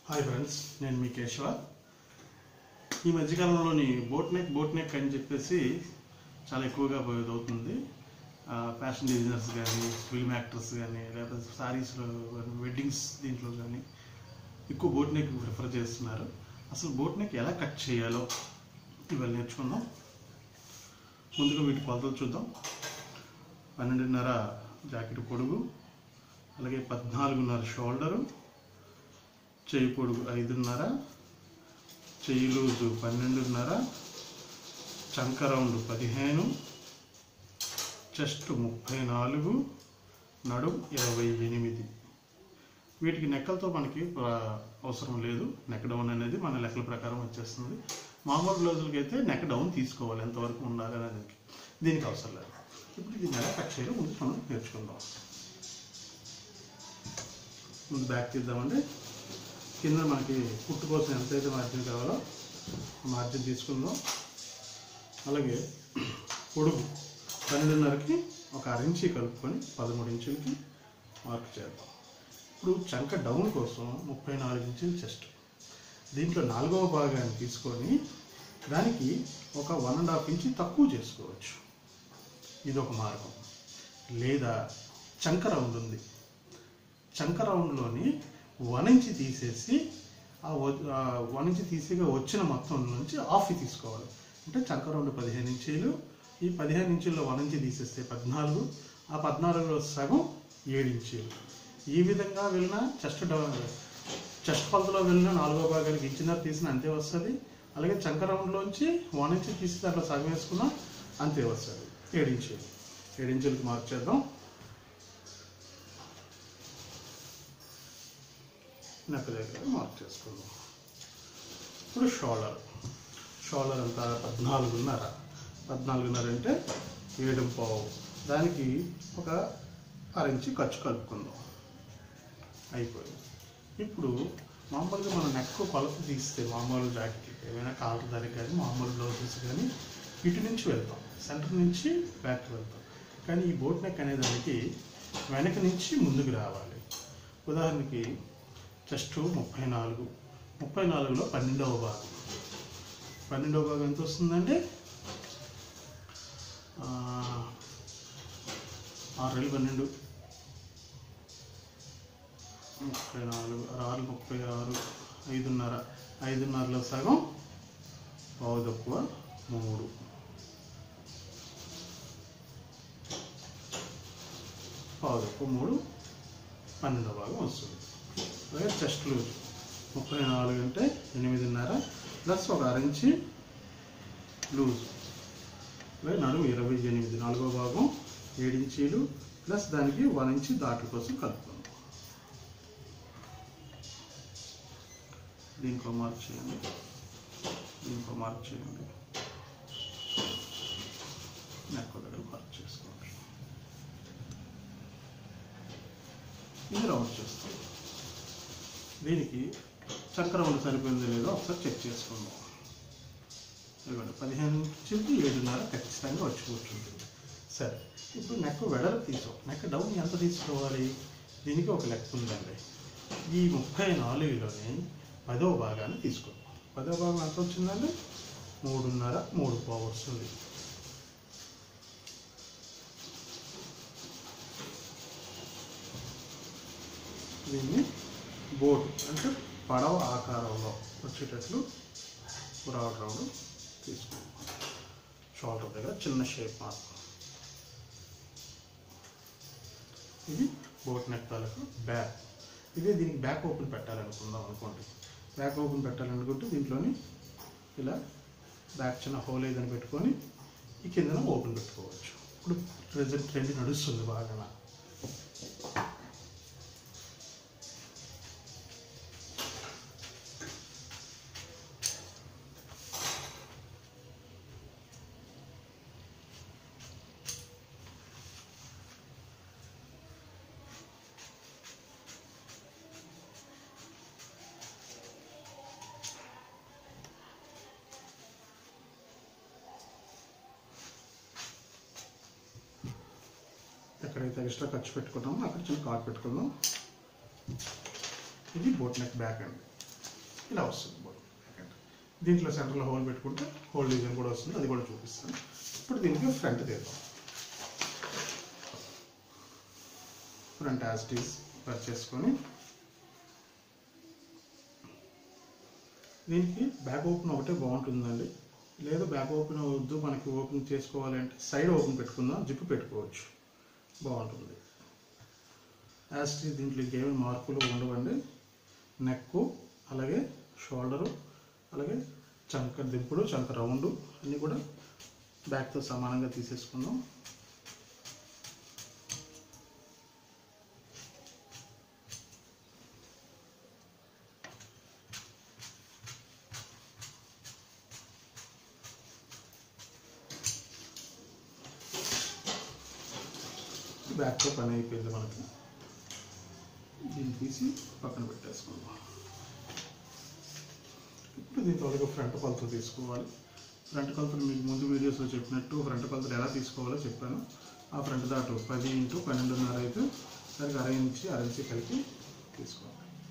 hi friends నేను మీ కేశవ ఈ మధ్యకాలంలోని బోట్ నెక్ బోట్ నెక్ అని చెప్పేసి చాలా ఎక్కువగా అవుతుంది ఫ్యాషన్ డిజైనర్స్ కానీ ఫిల్మ్ యాక్టర్స్ కానీ లేకపోతే సారీస్లో కానీ వెడ్డింగ్స్ దీంట్లో కానీ ఎక్కువ బోట్ నెక్ ప్రిఫర్ చేస్తున్నారు అసలు బోట్ నెక్ ఎలా కట్ చేయాలో ఇవాళ నేర్చుకుందాం ముందుగా వీటి కొలతలు చూద్దాం పన్నెండున్నర జాకెట్ పొడుగు అలాగే పద్నాలుగున్నర షోల్డరు చెయ్యి పొడుగు ఐదున్నర చెయ్యి లూజు పన్నెండున్నర చంక రౌండ్ పదిహేను చెస్ట్ ముప్పై నాలుగు నడుం ఇరవై ఎనిమిది వీటికి నెక్కలతో మనకి ఆ, అవసరం లేదు నెక్ డౌన్ అనేది మన లెక్కల ప్రకారం వచ్చేస్తుంది మామూలు బ్లౌజులకి అయితే నెక్ డౌన్ తీసుకోవాలి ఎంతవరకు ఉండాలి అనేది దీనికి అవసరం లేదు ఇప్పుడు దీన్ని ఎలా కట్ చేయాలో ముందు మనం నేర్చుకుందాం ముందు బ్యాక్ తీద్దామండి కింద మనకి కుట్టు కోసం ఎంతైతే మార్జిన్ కావాలో ఆ మార్జిన్ తీసుకుందాం అలాగే పొడుగు పన్నెండున్నరకి ఒక అర ఇంచి కలుపుకొని పదమూడు ఇంచులకి మార్క్ చేద్దాం ఇప్పుడు చంక డౌన్ కోసం ముప్పై నాలుగు ఇంచులు చెస్ట్ దీంట్లో నాలుగవ భాగాన్ని తీసుకొని దానికి ఒక వన్ అండ్ హాఫ్ ఇంచి తక్కువ చేసుకోవచ్చు ఇది ఒక మార్గం లేదా చంక రౌండ్ ఉంది చంక రౌండ్లోని వన్ ఇంచ్ తీసేసి ఆ వ- ఆ వన్ ఇంచ్ తీసిగా వచ్చిన మొత్తం నుంచి హాఫ్ తీసుకోవాలి అంటే చంక రౌండ్ పదిహేను ఇంచీలు ఈ పదిహేను ఇంచుల్లో వన్ ఇంచ్ తీసేస్తే పద్నాలుగు ఆ పద్నాలుగులో సగం ఏడు ఇంచీలు ఈ విధంగా వెళ్ళిన చెస్ట్ డౌన్ చెస్ట్ కొలతలో వెళ్ళిన నాలుగో భాగానికి ఇంచినర్ తీసిన అంతే వస్తుంది అలాగే చంక రౌండ్లోంచి వన్ ఇంచ్ తీసి దాంట్లో సగం వేసుకున్నా అంతే వస్తుంది ఏడు ఇంచీలు ఏడు ఇంచులకి మార్క్ చేద్దాం నెక్ దగ్గర మార్క్ చేసుకుందాం ఇప్పుడు షోల్డర్ షోల్డర్ అంతా పద్నాలుగున్నర పద్నాలుగున్నర అంటే ఏడు పావు దానికి ఒక అరించి ఖర్చు కలుపుకుందాం అయిపోయింది ఇప్పుడు మామూలుగా మన నెక్ కొలత తీస్తే మామూలు జాకెట్ ఏమైనా కాలర్ దానికి కానీ మామూలు బ్లౌజెస్ కానీ ఇటు నుంచి వెళ్తాం సెంటర్ నుంచి బ్యాక్ వెళ్తాం కానీ ఈ బోట్ నెక్ అనే దానికి వెనక నుంచి ముందుకు రావాలి ఉదాహరణకి చెస్ట్ ముప్పై నాలుగు ముప్పై నాలుగులో పన్నెండవ భాగం పన్నెండవ భాగం ఎంత వస్తుందంటే ఆ, ఆరు వేలు పన్నెండు ముప్పై నాలుగు ఆరు ముప్పై ఆరు ఐదున్నర ఐదున్నరలో సగం పావు తక్కువ మూడు పావు తక్కువ మూడు పన్నెండవ భాగం వస్తుంది అలాగే చెస్ట్ లూజ్ ముప్పై నాలుగు అంటే ఎనిమిదిన్నర ప్లస్ ఒక అరించి లూజ్ అలాగే నడుము ఇరవై ఎనిమిది నాలుగో భాగం ఏడు ఇంచీలు ప్లస్ దానికి వన్ ఇంచి దాటి కోసం కలుపుకుందాం దీనికో మార్క్ చేయండి దీనికో మార్క్ చేయండి నెక్ దగ్గర మార్క్ చేసుకోండి ఇది రౌండ్ చేస్తాం దీనికి చక్రములు సరిపోయిందో లేదో ఒకసారి చెక్ చేసుకుందాం ఇవ్వండి పదిహేను నుంచి ఏడున్నర ఖచ్చితంగా వచ్చి కూర్చుంటుంది సరే ఇప్పుడు నెక్ వెడల్పు తీసుకో నెక్ డౌన్ ఎంత తీసుకోవాలి దీనికి ఒక లెక్క ఉందండి ఈ ముప్పై నాలుగులోని పదవ భాగాన్ని తీసుకో పదవ భాగం ఎంత వచ్చిందండి మూడున్నర మూడు పావు వస్తుంది దీన్ని బోట్ అంటే పడవ ఆకారంలో వచ్చేటట్లు రావడం రౌండ్ తీసుకోవాలి షోల్డర్ దగ్గర చిన్న షేప్ మార్క్ ఇది బోట్ నెక్ తాలూకు బ్యాక్ ఇదే దీనికి బ్యాక్ ఓపెన్ పెట్టాలనుకుందాం అనుకోండి బ్యాక్ ఓపెన్ పెట్టాలనుకుంటే దీంట్లోని ఇలా బ్యాక్ చిన్న హోల్ ఏదైనా పెట్టుకొని ఈ కిందన ఓపెన్ పెట్టుకోవచ్చు ఇప్పుడు ప్రజెంట్ ట్రెండ్ నడుస్తుంది బాగా ఎక్కడైతే ఎక్స్ట్రా ఖర్చు పెట్టుకున్నామో అక్కడ చిన్న కార్డ్ పెట్టుకుందాం ఇది బోట్ నెక్ బ్యాక్ అండి ఇలా వస్తుంది బోర్డు దీంట్లో సెంటర్లో హోల్ పెట్టుకుంటే హోల్ డిజైన్ కూడా వస్తుంది అది కూడా చూపిస్తాను ఇప్పుడు దీనికి ఫ్రంట్ తీద్దాం ఫ్రంట్ యాస్టీస్ కట్ చేసుకొని దీనికి బ్యాక్ ఓపెన్ ఒకటే బాగుంటుందండి లేదు బ్యాక్ ఓపెన్ వద్దు మనకి ఓపెన్ చేసుకోవాలంటే సైడ్ ఓపెన్ పెట్టుకుందాం జిప్ పెట్టుకోవచ్చు బాగుంటుంది యాస్టీ దీంట్లో ఇంకేమి మార్పులు ఉండవండి నెక్ అలాగే షోల్డరు అలాగే చంక దింపుడు చంక రౌండ్ అన్నీ కూడా బ్యాక్తో సమానంగా తీసేసుకుందాం బ్యాక్తో పని అయిపోయింది మనకి దీన్ని తీసి పక్కన పెట్టేసుకుందాం ఇప్పుడు దీని త్వరగా ఫ్రంట్ కొలతలు తీసుకోవాలి ఫ్రంట్ కొలతలు మీకు ముందు వీడియోస్లో చెప్పినట్టు ఫ్రంట్ కొలతలు ఎలా తీసుకోవాలో చెప్పాను ఆ ఫ్రంట్ దాటు పది ఇంటూ పన్నెండున్నర అయితే దానికి అర ఇంచి అర ఇంచి కలిపి తీసుకోవాలి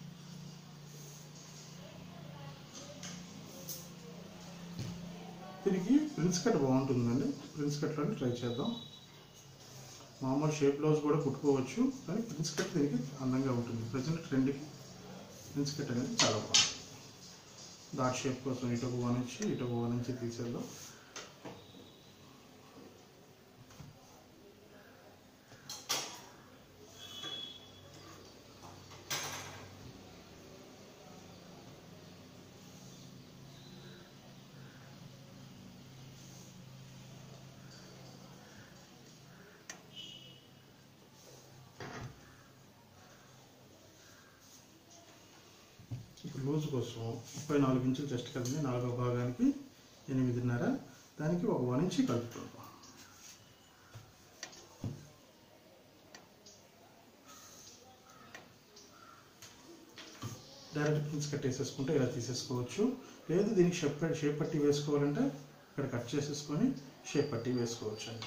దీనికి ప్రిన్స్ కట్ బాగుంటుందండి ప్రిన్స్ కట్లోనే ట్రై చేద్దాం మామూలు షేప్ బ్లౌజ్ కూడా కుట్టుకోవచ్చు కానీ ప్రిన్స్ కట్ దీనికి అందంగా ఉంటుంది ప్రజెంట్ ట్రెండ్కి ప్రిన్స్ కట్ అనేది చాలా బాగుంది డాట్ షేప్ కోసం ఇటు ఒక వన్ ఇంచి ఇటు ఒక వన్ ఇంచి తీసేద్దాం ఇప్పుడు లూజ్ కోసం ముప్పై నాలుగు ఇంచులు చెస్ట్ కలిపి నాలుగో భాగానికి ఎనిమిదిన్నర దానికి ఒక వన్ ఇంచి కలుపుకుంటాం డైరెక్ట్ ప్రిన్స్ కట్ వేసేసుకుంటే ఇలా తీసేసుకోవచ్చు లేదు దీనికి షేప్ షేప్ పట్టి వేసుకోవాలంటే ఇక్కడ కట్ చేసేసుకొని షేప్ పట్టి వేసుకోవచ్చు అండి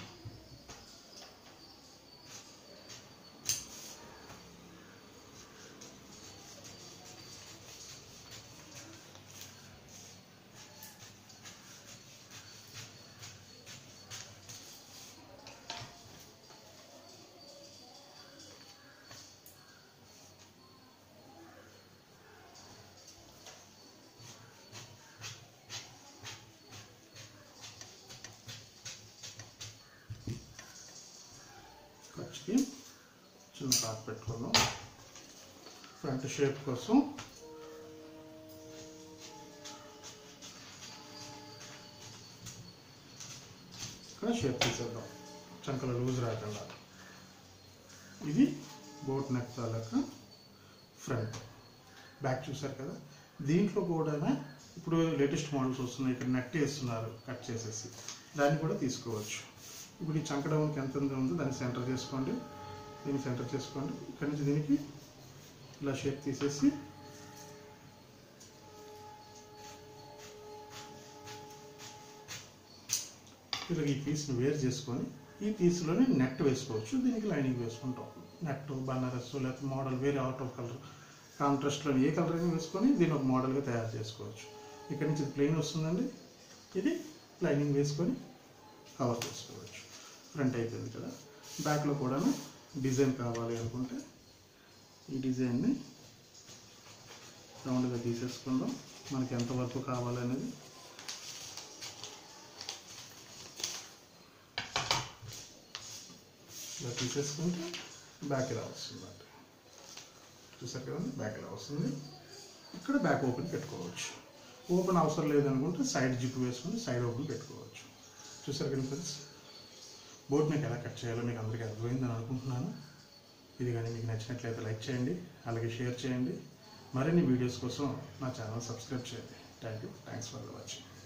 ఖర్చుకి చిన్న కాట్ పెట్టుకుందాం ఫ్రంట్ షేప్ కోసం ఇక్కడ షేప్ తీసేద్దాం చంకలు లూజ్ రాకుండా ఇది బోట్ నెక్ తాలూకా ఫ్రంట్ బ్యాక్ చూసారు కదా దీంట్లో కూడా ఇప్పుడు లేటెస్ట్ మోడల్స్ వస్తున్నాయి ఇక్కడ నెట్ వేస్తున్నారు కట్ చేసేసి దాన్ని కూడా తీసుకోవచ్చు ఇప్పుడు ఈ చంక డౌన్కి ఎంత ఎంత ఉందో దాన్ని సెంటర్ చేసుకోండి దీన్ని సెంటర్ చేసుకోండి ఇక్కడి నుంచి దీనికి ఇలా షేప్ తీసేసి ఇలా ఈ పీస్ని వేరు చేసుకొని ఈ పీస్లోనే నెట్ వేసుకోవచ్చు దీనికి లైనింగ్ వేసుకుంటాం నెట్ బనారస్ లేకపోతే మోడల్ వేరే అవుట్ ఆఫ్ కలర్ కాంట్రాస్ట్లో ఏ కలర్ అయినా వేసుకొని దీన్ని ఒక మోడల్గా తయారు చేసుకోవచ్చు ఇక్కడ నుంచి ప్లెయిన్ వస్తుందండి ఇది లైనింగ్ వేసుకొని కవర్ చేసుకోవచ్చు ఫ్రంట్ అయిపోయింది కదా బ్యాక్లో కూడా డిజైన్ కావాలి అనుకుంటే ఈ డిజైన్ని రౌండ్గా తీసేసుకుందాం మనకి ఎంతవరకు కావాలనేది ఇలా తీసేసుకుంటే బ్యాక్ ఇలా వస్తుందండి చూసారు కదండి బ్యాక్ ఇలా వస్తుంది ఇక్కడ బ్యాక్ ఓపెన్ పెట్టుకోవచ్చు ఓపెన్ అవసరం లేదనుకుంటే సైడ్ జిప్ వేసుకొని సైడ్ ఓపెన్ పెట్టుకోవచ్చు చూసారు కదా ఫ్రెండ్స్ బోర్డ్ మీకు ఎలా కట్ చేయాలో మీకు అందరికీ అర్థమైందని అనుకుంటున్నాను ఇది కానీ మీకు నచ్చినట్లయితే లైక్ చేయండి అలాగే షేర్ చేయండి మరిన్ని వీడియోస్ కోసం నా ఛానల్ సబ్స్క్రైబ్ చేయండి thank you thanks for watching